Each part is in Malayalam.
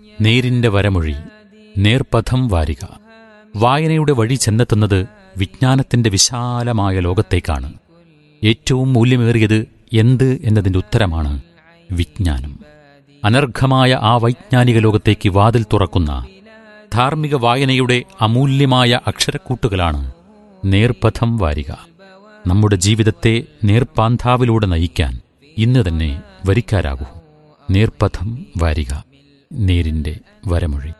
നേരിന്റെ വരമൊഴി നേർപഥം വാരിക വായനയുടെ വഴി ചെന്നെത്തുന്നത് വിജ്ഞാനത്തിന്റെ വിശാലമായ ലോകത്തേക്കാണ് ഏറ്റവും മൂല്യമേറിയത് എന്ത് എന്നതിന്റെ ഉത്തരമാണ് വിജ്ഞാനം അനർഘമായ ആ വൈജ്ഞാനിക ലോകത്തേക്ക് വാതിൽ തുറക്കുന്ന ധാർമ്മിക വായനയുടെ അമൂല്യമായ അക്ഷരക്കൂട്ടുകളാണ് നേർപഥം വാരിക നമ്മുടെ ജീവിതത്തെ നേർപ്പാന്താവിലൂടെ നയിക്കാൻ ഇന്ന് തന്നെ വരിക്കാരാകൂ നേർപഥം വാരിക നേരിന്റെ വരമൊഴി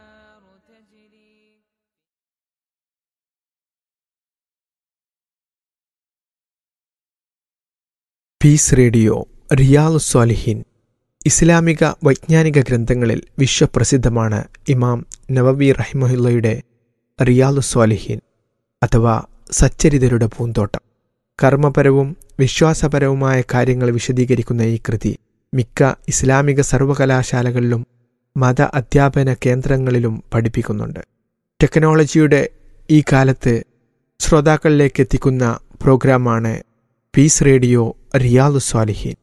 പീസ് റേഡിയോ റിയാൽ സ്വാലിഹീൻ ഇസ്ലാമിക വൈജ്ഞാനിക ഗ്രന്ഥങ്ങളിൽ വിശ്വപ്രസിദ്ധമാണ് ഇമാം നവവി റഹിമഹുല്ലയുടെ റിയാലു സ്വാലിഹീൻ അഥവാ സച്ചരിതരുടെ പൂന്തോട്ടം കർമ്മപരവും വിശ്വാസപരവുമായ കാര്യങ്ങൾ വിശദീകരിക്കുന്ന ഈ കൃതി മിക്ക ഇസ്ലാമിക സർവകലാശാലകളിലും മത അധ്യാപന കേന്ദ്രങ്ങളിലും പഠിപ്പിക്കുന്നുണ്ട് ടെക്നോളജിയുടെ ഈ കാലത്ത് ശ്രോതാക്കളിലേക്ക് എത്തിക്കുന്ന പ്രോഗ്രാമാണ് പീസ് റേഡിയോ റിയാലു സ്വാലിഹീൻ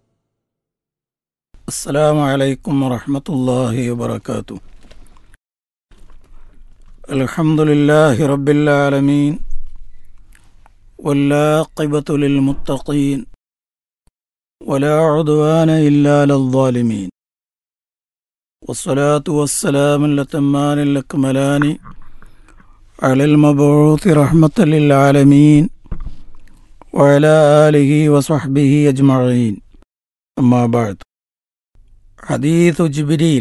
السلام عليكم ورحمة الله وبركاته الحمد لله رب العالمين والعاقبة للمتقين ولا عدوان إلا على الظالمين والصلاة والسلام الأتمان الأكملان على المبعوث رحمة للعالمين وعلى آله وصحبه أجمعين أما بعد ഹദീഥു ജിബിരിയിൽ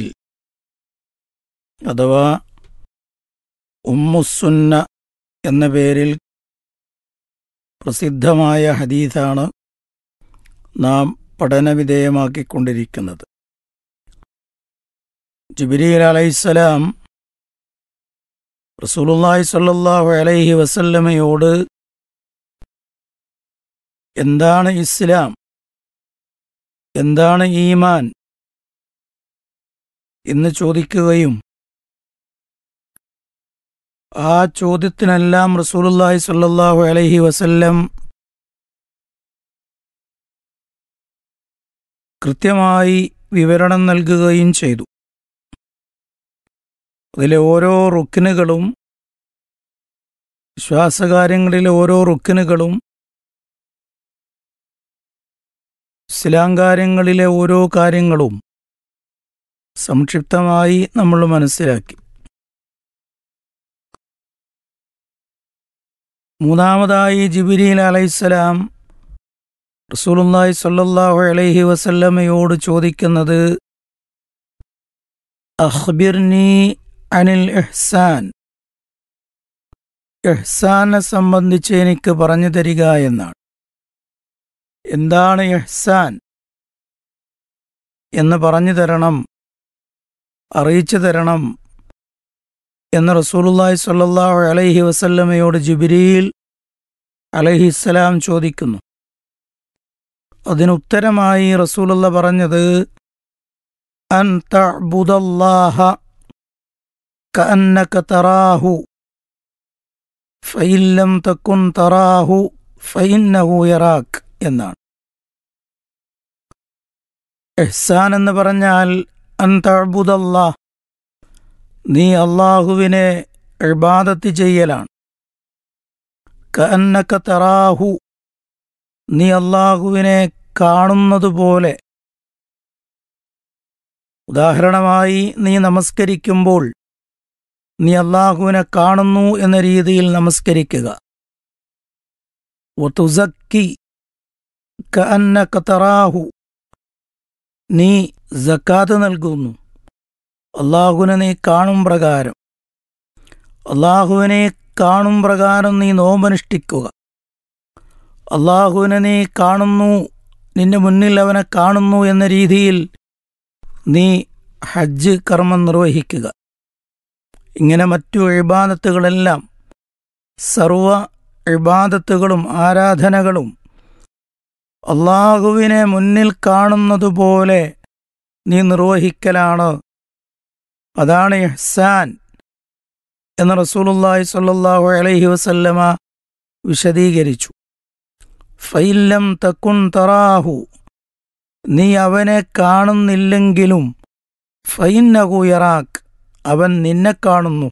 അഥവാ ഉമ്മുസുന്ന എന്ന പേരിൽ പ്രസിദ്ധമായ ഹദീഥാണ് നാം പഠനവിധേയമാക്കിക്കൊണ്ടിരിക്കുന്നത് ജിബിരിയിൽ അലൈഹിസ്സലാം റസൂലുള്ളാഹി സ്വല്ലല്ലാഹു അലൈഹി വസല്ലമയോട് എന്താണ് ഇസ്ലാം എന്താണ് ഈമാൻ എന്ന് ചോദിക്കുകയും ആ ചോദ്യത്തിനെല്ലാം റസൂലുള്ളാഹി സ്വല്ലല്ലാഹു അലൈഹി വസല്ലം കൃത്യമായി വിവരണം നൽകുകയും ചെയ്തു അതിലെ ഓരോ റുക്കിനുകളും ശ്വാസകാര്യങ്ങളിലെ ഓരോ റുക്കിനുകളും ഇസ്ലാം കാര്യങ്ങളിലെ ഓരോ കാര്യങ്ങളും സംക്ഷിപ്തമായി നമ്മൾ മനസ്സിലാക്കി മൂന്നാമതായി ജിബിരിൽ അലൈഹിസ്സലാം റസൂലുള്ളാഹി സ്വല്ലല്ലാഹു അലൈഹി വസല്ലമയോട് ചോദിക്കുന്നത് അഖ്ബിർനി അനിൽ ഇഹ്സാൻ ഇഹ്സാനെ സംബന്ധിച്ച് എനിക്ക് പറഞ്ഞു തരിക എന്നാണ് എന്താണ് ഇഹ്സാൻ എന്ന് പറഞ്ഞു തരണം അറിയിച്ചു തരണം എന്ന് റസൂലുള്ളാഹി സ്വല്ലല്ലാഹു അലൈഹി വസല്ലമയോട് ജിബ്രീൽ അലൈഹിസ്സലാം ചോദിക്കുന്നു അതിനുത്തരമായി റസൂലുള്ള പറഞ്ഞത് അൻ തഅ്ബുദല്ലാഹ കഅന്നക തറാഹു ഫഇൻ ലം തകുൻ തറാഹു ഫഇന്നഹു യറാക് എന്നാണ് എഹ്സാൻ എന്ന് പറഞ്ഞാൽ അന്തഅബുദല്ലാ നീ അള്ളാഹുവിനെ ഇബാദത്ത് ചെയ്യലാണ് കഅന്നക തറാഹു നീ അള്ളാഹുവിനെ കാണുന്നതുപോലെ ഉദാഹരണമായി നീ നമസ്കരിക്കുമ്പോൾ നീ അള്ളാഹുവിനെ കാണുന്നു എന്ന രീതിയിൽ നമസ്കരിക്കുക വതുസക്കി കഅന്നക തറാഹു നീ ജക്കാത്ത് നൽകുന്നു അള്ളാഹുവിനെ നീ കാണും പ്രകാരം അള്ളാഹുവിനെ കാണും പ്രകാരം നീ നോമ്പനുഷ്ഠിക്കുക അള്ളാഹുവിനെ നീ കാണുന്നു നിന്റെ മുന്നിൽ അവനെ കാണുന്നു എന്ന രീതിയിൽ നീ ഹജ്ജ് കർമ്മം നിർവഹിക്കുക ഇങ്ങനെ മറ്റു ഇബാദത്തുകളെല്ലാം സർവ ഇബാദത്തുകളും ആരാധനകളും അള്ളാഹുവിനെ മുന്നിൽ കാണുന്നതുപോലെ നീ നിർവഹിക്കലാണ് അതാണ് ഇഹ്സാൻ എന്ന് റസൂലുള്ളാഹി സ്വല്ലല്ലാഹു അലൈഹി വസല്ലമ വിശദീകരിച്ചു ഫൈലം തക്കുൻ തറാഹു നീ അവനെ കാണുന്നില്ലെങ്കിലും ഫൈന്നഹു യറാക്ക് അവൻ നിന്നെ കാണുന്നു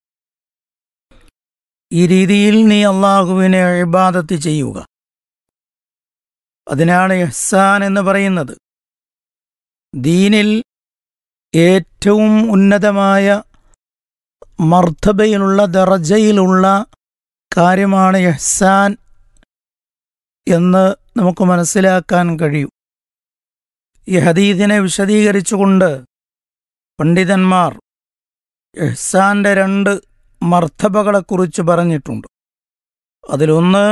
ഈ രീതിയിൽ നീ അള്ളാഹുവിനെ ഇബാദത്ത് ചെയ്യുക അതിനാണ് ഇഹ്സാൻ എന്ന് പറയുന്നത് ദീനിൽ ഏറ്റവും ഉന്നതമായ മർത്തബയിലുള്ള ദറജയിലുള്ള കാര്യമാണ് ഇഹ്സാൻ എന്ന് നമുക്ക് മനസ്സിലാക്കാൻ കഴിയും ഈ ഹദീദിനെ വിശദീകരിച്ചുകൊണ്ട് പണ്ഡിതന്മാർ ഇഹ്സാന്റെ രണ്ട് മർത്തബകളെക്കുറിച്ച് പറഞ്ഞിട്ടുണ്ട് അതിലൊന്ന്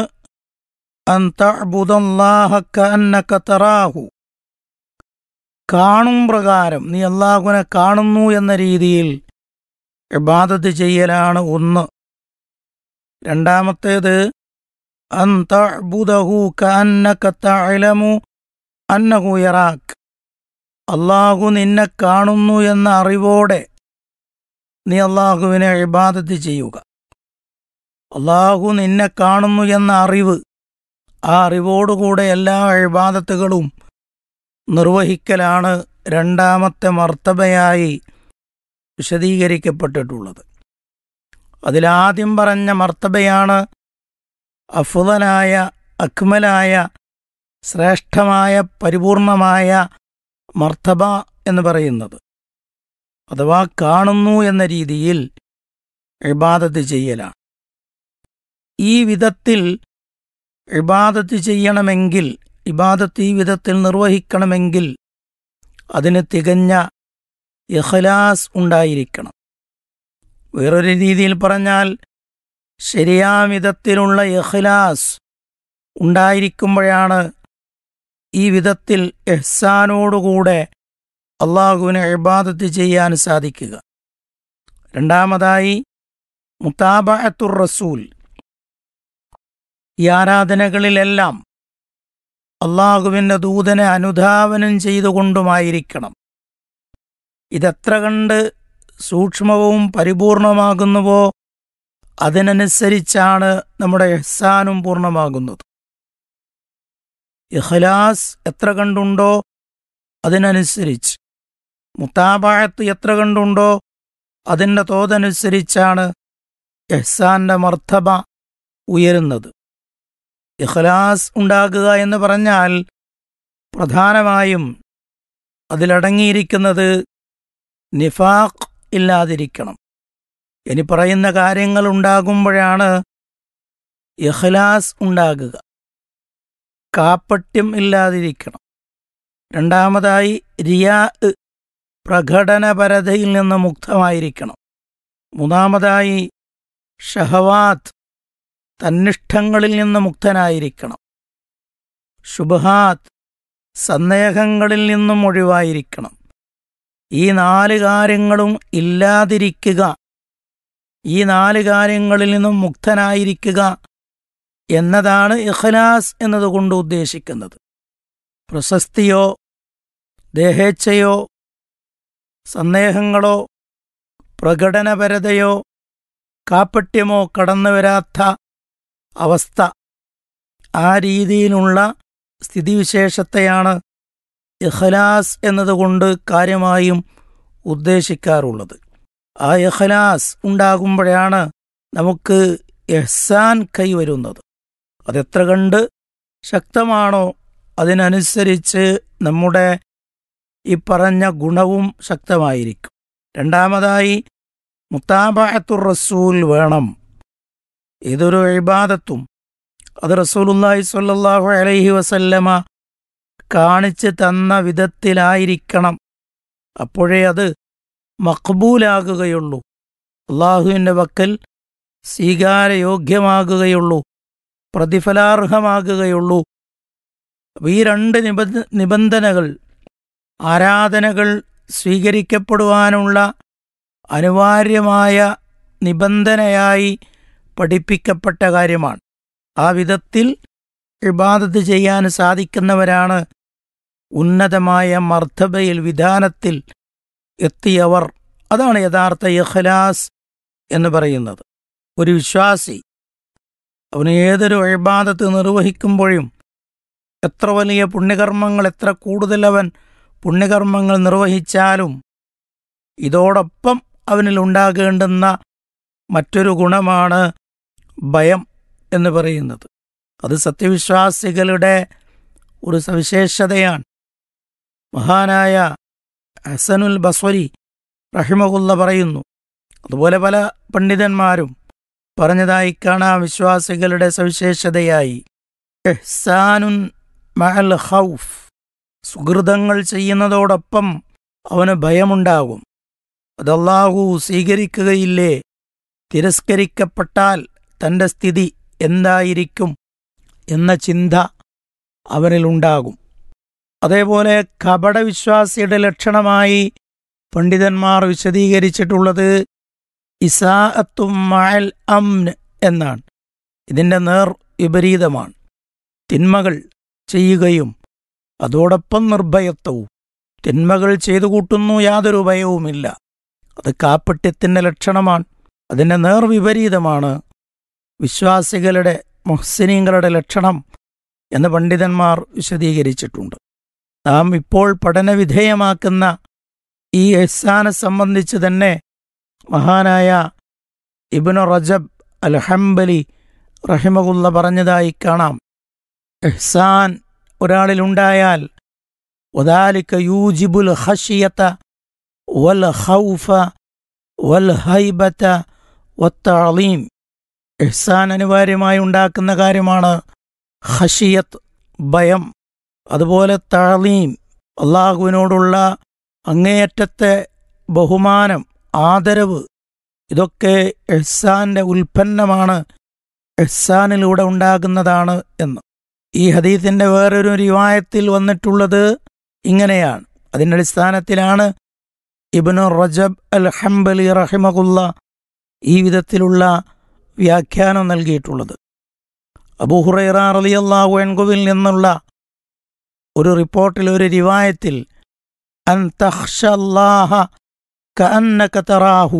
അന്തബുദല്ലാഹക്ക തറാഹു കാണും പ്രകാരം നീ അള്ളാഹുവിനെ കാണുന്നു എന്ന രീതിയിൽ ഇബാദത്ത് ചെയ്യലാണ് ഒന്ന് രണ്ടാമത്തേത് അന്തബുദഹു കന്നക തഅലമു അന്നഹു യറാക്ക് അള്ളാഹു നിന്നെ കാണുന്നു എന്ന അറിവോടെ നീ അള്ളാഹുവിനെ ഇബാദത്ത് ചെയ്യുക അള്ളാഹു നിന്നെ കാണുന്നു എന്ന അറിവ് ആ അറിവോടുകൂടെ എല്ലാ ഇബാദത്തുകളും നിർവഹിക്കലാണ് രണ്ടാമത്തെ മർത്തബയായി വിശദീകരിക്കപ്പെട്ടിട്ടുള്ളത് അതിലാദ്യം പറഞ്ഞ മർത്തബയാണ് അഫുതലായ അക്മലായ ശ്രേഷ്ഠമായ പരിപൂർണമായ മർത്തബ എന്ന് പറയുന്നത് അഥവാ കാണുന്നു എന്ന രീതിയിൽ ഇബാദത്ത് ചെയ്യലാണ് ഈ വിധത്തിൽ ഇബാദത്ത് ചെയ്യണമെങ്കിൽ ഇബാദത്ത് ഈ വിധത്തിൽ നിർവഹിക്കണമെങ്കിൽ അതിന് തികഞ്ഞ ഇഖ്ലാസ് ഉണ്ടായിരിക്കണം വേറൊരു രീതിയിൽ പറഞ്ഞാൽ ശരിയാം വിധത്തിലുള്ള ഇഖ്ലാസ് ഉണ്ടായിരിക്കുമ്പോഴാണ് ഈ വിധത്തിൽ എഹ്സാനോടുകൂടെ അള്ളാഹുവിനെ ഇബാദത്ത് ചെയ്യാൻ സാധിക്കുക രണ്ടാമതായി മുത്താബഅത്തുർ റസൂൽ ഈ ആരാധനകളിലെല്ലാം അള്ളാഹുവിൻ്റെ ദൂതനെ അനുധാവനം ചെയ്തുകൊണ്ടുമായിരിക്കണം ഇതെത്ര കണ്ട് സൂക്ഷ്മവും പരിപൂർണമാകുന്നുവോ അതിനനുസരിച്ചാണ് നമ്മുടെ എഹ്സാനും പൂർണ്ണമാകുന്നത് ഇഖ്ലാസ് എത്ര കണ്ടുണ്ടോ അതിനനുസരിച്ച് മുത്താബായത്ത് എത്ര കണ്ടുണ്ടോ അതിൻ്റെ തോതനുസരിച്ചാണ് എഹ്സാന്റെ മർത്തബ ഉയരുന്നത് ഇഖ്ലാസ് ഉണ്ടാകുക എന്ന് പറഞ്ഞാൽ പ്രധാനമായും അതിലടങ്ങിയിരിക്കുന്നത് നിഫാഖ് ഇല്ലാതിരിക്കണം ഇനി പറയുന്ന കാര്യങ്ങൾ ഉണ്ടാകുമ്പോഴാണ് ഇഖ്ലാസ് ഉണ്ടാകുക കാപ്പട്യം ഇല്ലാതിരിക്കണം രണ്ടാമതായി റിയാ പ്രകടനപരതയിൽ നിന്ന് മുക്തമായിരിക്കണം മൂന്നാമതായി ഷഹവാത്ത് തന്നിഷ്ടങ്ങളിൽ നിന്ന് മുക്തനായിരിക്കണം ശുഭഹാത്ത് സന്ദേഹങ്ങളിൽ നിന്നും ഒഴിവായിരിക്കണം ഈ നാല് കാര്യങ്ങളും ഇല്ലാതിരിക്കുക ഈ നാല് കാര്യങ്ങളിൽ നിന്നും മുക്തനായിരിക്കുക എന്നതാണ് ഇഖ്ലാസ് എന്നതുകൊണ്ട് ഉദ്ദേശിക്കുന്നത് പ്രശസ്തിയോ ദേഹേച്ഛയോ സന്ദേഹങ്ങളോ പ്രകടനപരതയോ കാപ്പട്യമോ കടന്നുവരാത്ത അവസ്ഥ ആ രീതിയിലുള്ള സ്ഥിതിവിശേഷത്തെയാണ് ഇഖ്ലാസ് എന്നതുകൊണ്ട് കാര്യമായും ഉദ്ദേശിക്കാറുള്ളത് ആ ഇഖ്ലാസ് ഉണ്ടാകുമ്പോഴാണ് നമുക്ക് എഹ്സാൻ കൈവരുന്നത് അതെത്ര കണ്ട് ശക്തമാണോ അതിനനുസരിച്ച് നമ്മുടെ ഈ പറഞ്ഞ ഗുണവും ശക്തമായിരിക്കും രണ്ടാമതായി മുത്താബായത്തുർ റസൂൽ വേണം ഏതൊരു ഇബാദത്തും അത് റസൂലുല്ലാഹി സ്വല്ലല്ലാഹു അലൈഹി വസല്ലമ കാണിച്ച് തന്ന വിധത്തിലായിരിക്കണം അപ്പോഴേ അത് മഖബൂലാകുകയുള്ളൂ അള്ളാഹുവിൻ്റെ വക്കൽ സ്വീകാരയോഗ്യമാകുകയുള്ളൂ പ്രതിഫലാർഹമാകുകയുള്ളൂ ഈ രണ്ട് നിബന്ധ നിബന്ധനകൾ ആരാധനകൾ സ്വീകരിക്കപ്പെടുവാനുള്ള അനിവാര്യമായ നിബന്ധനയായി പഠിപ്പിക്കപ്പെട്ട കാര്യമാണ് ആ വിധത്തിൽ ഇബാദത്ത് ചെയ്യാൻ സാധിക്കുന്നവരാണ് ഉന്നതമായ മർത്തബയിൽ വിധാനത്തിൽ എത്തിയവർ അതാണ് യഥാർത്ഥ ഇഖ്ലാസ് എന്ന് പറയുന്നത് ഒരു വിശ്വാസി അവന് ഏതൊരു ഇബാദത്ത് നിർവഹിക്കുമ്പോഴും എത്ര വലിയ പുണ്യകർമ്മങ്ങൾ എത്ര കൂടുതൽ അവൻ പുണ്യകർമ്മങ്ങൾ നിർവഹിച്ചാലും ഇതോടൊപ്പം അവനിൽ ഉണ്ടാകേണ്ടുന്ന മറ്റൊരു ഗുണമാണ് ഭയം എന്ന് പറയുന്നത് അത് സത്യവിശ്വാസികളുടെ ഒരു സവിശേഷതയാണ് മഹാനായ ഹസനുൽ ബസ്വരി റഹിമകുല്ല പറയുന്നു അതുപോലെ പല പണ്ഡിതന്മാരും പറഞ്ഞതായി കാണാം വിശ്വാസികളുടെ സവിശേഷതയായി എഹ്സാനുൻ മഅൽ ഖൗഫ് സുഹൃതങ്ങൾ ചെയ്യുന്നതോടൊപ്പം അവന് ഭയമുണ്ടാകും അതല്ലാഹു സ്വീകരിക്കുകയില്ലേ തിരസ്കരിക്കപ്പെട്ടാൽ തൻ്റെ സ്ഥിതി എന്തായിരിക്കും എന്ന ചിന്ത അവനിലുണ്ടാകും അതേപോലെ കപടവിശ്വാസിയുടെ ലക്ഷണമായി പണ്ഡിതന്മാർ വിശദീകരിച്ചിട്ടുള്ളത് ഇസാഅത്തും മഅൽ അംൻ എന്നാണ് ഇതിൻ്റെ നേർ വിപരീതമാണ് തിന്മകൾ ചെയ്യുകയും അതോടൊപ്പം നിർഭയത്വവും തിന്മകൾ ചെയ്തു കൂട്ടുന്നു യാതൊരു ഭയവുമില്ല അത് കാപ്പട്യത്തിൻ്റെ ലക്ഷണമാണ് അതിൻ്റെ നേർവിപരീതമാണ് വിശ്വാസികളുടെ മുഹ്സിനീങ്ങളുടെ ലക്ഷണം എന്ന് പണ്ഡിതന്മാർ വിശദീകരിച്ചിട്ടുണ്ട് നാം ഇപ്പോൾ പഠനവിധേയമാക്കുന്ന ഈ എഹ്സാനെ സംബന്ധിച്ച് തന്നെ മഹാനായ ഇബ്നു റജബ് അൽ ഹംബലി റഹിമകുല്ല പറഞ്ഞതായി കാണാം എഹ്സാൻ ഒരാളിലുണ്ടായാൽ വദാലിക യൂജിബുൽ ഖശിയത വൽ ഖൗഫ വൽ ഹൈബത വത്തഅളീം ഇഹ്സാൻ അനിവാര്യമായി ഉണ്ടാക്കുന്ന കാര്യമാണ് ഖശിയത്ത് ഭയം അതുപോലെ തഴലീം അള്ളാഹുവിനോടുള്ള അങ്ങേയറ്റത്തെ ബഹുമാനം ആദരവ് ഇതൊക്കെ എഹ്സാന്റെ ഉൽപ്പന്നമാണ് എഹ്സാനിലൂടെ ഉണ്ടാകുന്നതാണ് എന്ന് ഈ ഹദീസിന്റെ വേറൊരു റിവായത്തിൽ വന്നിട്ടുള്ളത് ഇങ്ങനെയാണ് അതിൻ്റെ അടിസ്ഥാനത്തിലാണ് ഇബ്നു റജബ് അൽ ഹംബലി റഹിമകുല്ല ഈ വിധത്തിലുള്ള വ്യാഖ്യാനം നൽകിയിട്ടുള്ളത് അബൂഹുറൈറ റളിയല്ലാഹു അൻഹുവിൽ നിന്നുള്ള ഒരു റിപ്പോർട്ടിൽ ഒരു റിവായത്തിൽ അൻ തഖ്ഷല്ലാഹ കഅന്നക തറാഹു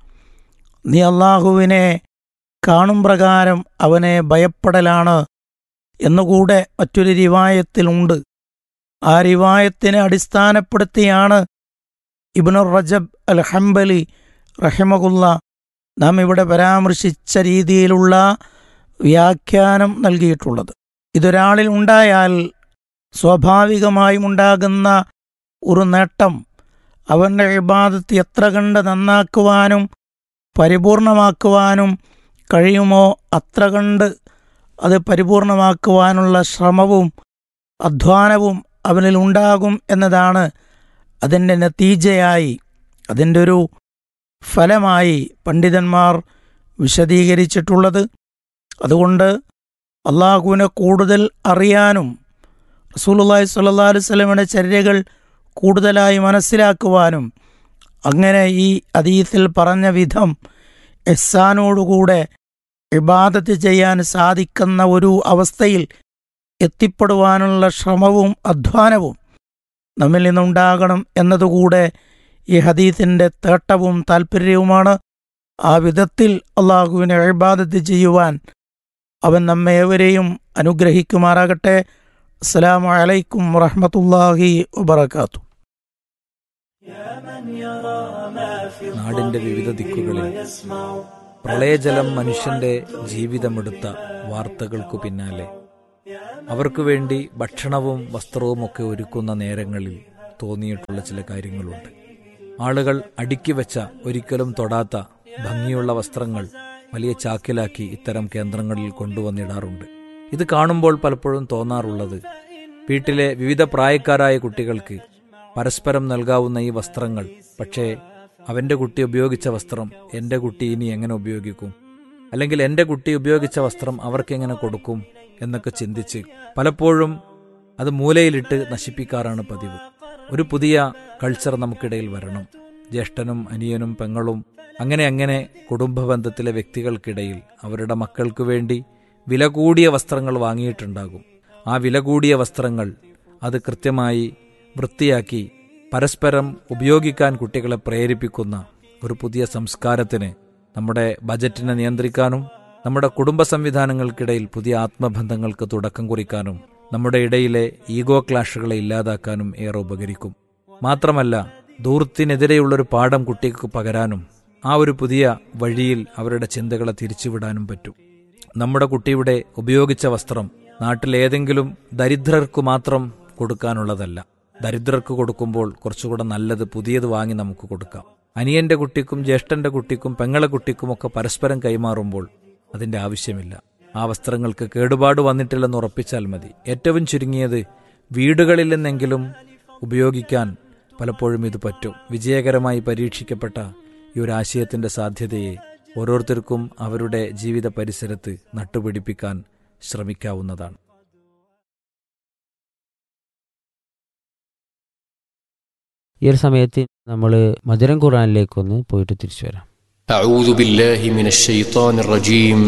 നീ അള്ളാഹുവിനെ കാണും പ്രകാരം അവനെ ഭയപ്പെടലാണ് എന്നുകൂടെ മറ്റൊരു റിവായത്തിലുണ്ട് ആ റിവായത്തിനെ അടിസ്ഥാനപ്പെടുത്തിയാണ് ഇബ്നുർ റജബ് അൽ ഹംബലി റഹിമകുല്ല നാം ഇവിടെ പരാമർശിച്ച രീതിയിലുള്ള വ്യാഖ്യാനം നൽകിയിട്ടുള്ളത് ഇതൊരാളിൽ ഉണ്ടായാൽ സ്വാഭാവികമായും ഉണ്ടാകുന്ന ഒരു നേട്ടം അവൻ്റെ ഇബാദത്ത് എത്ര കണ്ട് നന്നാക്കുവാനും പരിപൂർണമാക്കുവാനും കഴിയുമോ അത്ര കണ്ട് അത് പരിപൂർണമാക്കുവാനുള്ള ശ്രമവും അധ്വാനവും അവനിൽ ഉണ്ടാകും എന്നതാണ് അതിൻ്റെ നതീജയായി അതിൻ്റെ ഒരു ഫലമായി പണ്ഡിതന്മാർ വിശദീകരിച്ചിട്ടുള്ളത് അതുകൊണ്ട് അള്ളാഹുവിനെ കൂടുതൽ അറിയാനും റസൂലുള്ളാഹി സ്വല്ലല്ലാഹു അലൈഹി വസല്ലമയുടെ ചര്യകൾ കൂടുതലായി മനസ്സിലാക്കുവാനും അങ്ങനെ ഈ അതീത്തിൽ പറഞ്ഞ വിധം എഹ്സാനോടുകൂടെ ഇബാദത്ത് ചെയ്യാൻ സാധിക്കുന്ന ഒരു അവസ്ഥയിൽ എത്തിപ്പെടുവാനുള്ള ശ്രമവും അധ്വാനവും നമ്മിൽ നിന്നുണ്ടാകണം എന്നതുകൂടെ ഈ ഹദീസിൻ്റെ തേട്ടവും താൽപ്പര്യവുമാണ് ആ വിധത്തിൽ അള്ളാഹുവിനെ ഇബാദത്ത് ചെയ്യുവാൻ അവൻ നമ്മെ ഏവരെയും അനുഗ്രഹിക്കുമാറാകട്ടെ അസ്സലാമു അലൈക്കും വറഹ്മത്തുള്ളാഹി വബറകാതുഹു നാടിന്റെ വിവിധ ദിക്കുകളിൽ പ്രളയജലം മനുഷ്യന്റെ ജീവിതമെടുത്ത വാർത്തകൾക്കു പിന്നാലെ അവർക്കു വേണ്ടി ഭക്ഷണവും വസ്ത്രവും ഒക്കെ ഒരുക്കുന്ന നേരങ്ങളിൽ തോന്നിയിട്ടുള്ള ചില കാര്യങ്ങളുണ്ട് ആളുകൾ അടുക്കി വെച്ച ഒരിക്കലും തൊടാത്ത ഭംഗിയുള്ള വസ്ത്രങ്ങൾ വലിയ ചാക്കിലാക്കി ഇത്തരം കേന്ദ്രങ്ങളിൽ കൊണ്ടുവന്നിടാറുണ്ട് ഇത് കാണുമ്പോൾ പലപ്പോഴും തോന്നാറുള്ളത് വീട്ടിലെ വിവിധ പ്രായക്കാരായ കുട്ടികൾക്ക് പരസ്പരം നൽകാവുന്ന ഈ വസ്ത്രങ്ങൾ പക്ഷേ അവന്റെ കുട്ടി ഉപയോഗിച്ച വസ്ത്രം എന്റെ കുട്ടി ഇനി എങ്ങനെ ഉപയോഗിക്കും അല്ലെങ്കിൽ എന്റെ കുട്ടി ഉപയോഗിച്ച വസ്ത്രം അവർക്ക് എങ്ങനെ കൊടുക്കും എന്നൊക്കെ ചിന്തിച്ച് പലപ്പോഴും അത് മൂലയിലിട്ട് നശിപ്പിക്കാറാണ് പതിവ് ഒരു പുതിയ കൾച്ചർ നമുക്കിടയിൽ വരണം ജ്യേഷ്ഠനും അനിയനും പെങ്ങളും അങ്ങനെ അങ്ങനെ കുടുംബ ബന്ധത്തിലെ വ്യക്തികൾക്കിടയിൽ അവരുടെ മക്കൾക്ക് വേണ്ടി വില കൂടിയ വസ്ത്രങ്ങൾ വാങ്ങിയിട്ടുണ്ടാകും ആ വില കൂടിയ വസ്ത്രങ്ങൾ അത് കൃത്യമായി വൃത്തിയാക്കി പരസ്പരം ഉപയോഗിക്കാൻ കുട്ടികളെ പ്രേരിപ്പിക്കുന്ന ഒരു പുതിയ സംസ്കാരത്തിന് നമ്മുടെ ബജറ്റിനെ നിയന്ത്രിക്കാനും നമ്മുടെ കുടുംബ സംവിധാനങ്ങൾക്കിടയിൽ പുതിയ ആത്മബന്ധങ്ങൾക്ക് തുടക്കം കുറിക്കാനും നമ്മുടെ ഇടയിലെ ഈഗോ ക്ലാഷുകളെ ഇല്ലാതാക്കാനും ഏറെ ഉപകരിക്കും മാത്രമല്ല ദൂർത്തിനെതിരെയുള്ളൊരു പാഠം കുട്ടിക്ക് പകരാനും ആ ഒരു പുതിയ വഴിയിൽ അവരുടെ ചിന്തകളെ തിരിച്ചുവിടാനും പറ്റും നമ്മുടെ കുട്ടിയുടെ ഉപയോഗിച്ച വസ്ത്രം നാട്ടിലേതെങ്കിലും ദരിദ്രർക്ക് മാത്രം കൊടുക്കാനുള്ളതല്ല ദരിദ്രർക്ക് കൊടുക്കുമ്പോൾ കുറച്ചുകൂടെ നല്ലത് പുതിയത് വാങ്ങി നമുക്ക് കൊടുക്കാം അനിയന്റെ കുട്ടിക്കും ജ്യേഷ്ഠന്റെ കുട്ടിക്കും പെങ്ങളെ കുട്ടിക്കും ഒക്കെ പരസ്പരം കൈമാറുമ്പോൾ അതിന്റെ ആവശ്യമില്ല ആ വസ്ത്രങ്ങൾക്ക് കേടുപാട് വന്നിട്ടില്ലെന്ന് ഉറപ്പിച്ചാൽ മതി ഏറ്റവും ചുരുങ്ങിയത് വീടുകളിൽ നിന്നെങ്കിലും ഉപയോഗിക്കാൻ പലപ്പോഴും ഇത് പറ്റും വിജയകരമായി പരീക്ഷിക്കപ്പെട്ട ഈ ഒരു ആശയത്തിന്റെ സാധ്യതയെ ഓരോരുത്തർക്കും അവരുടെ ജീവിത പരിസരത്ത് നട്ടുപിടിപ്പിക്കാൻ ശ്രമിക്കാവുന്നതാണ് ഈ ഒരു സമയത്ത് നമ്മൾ മധുരം ഖുറാനിലേക്കൊന്ന് പോയിട്ട് തിരിച്ചു വരാം أعوذ بالله من الشيطان الرجيم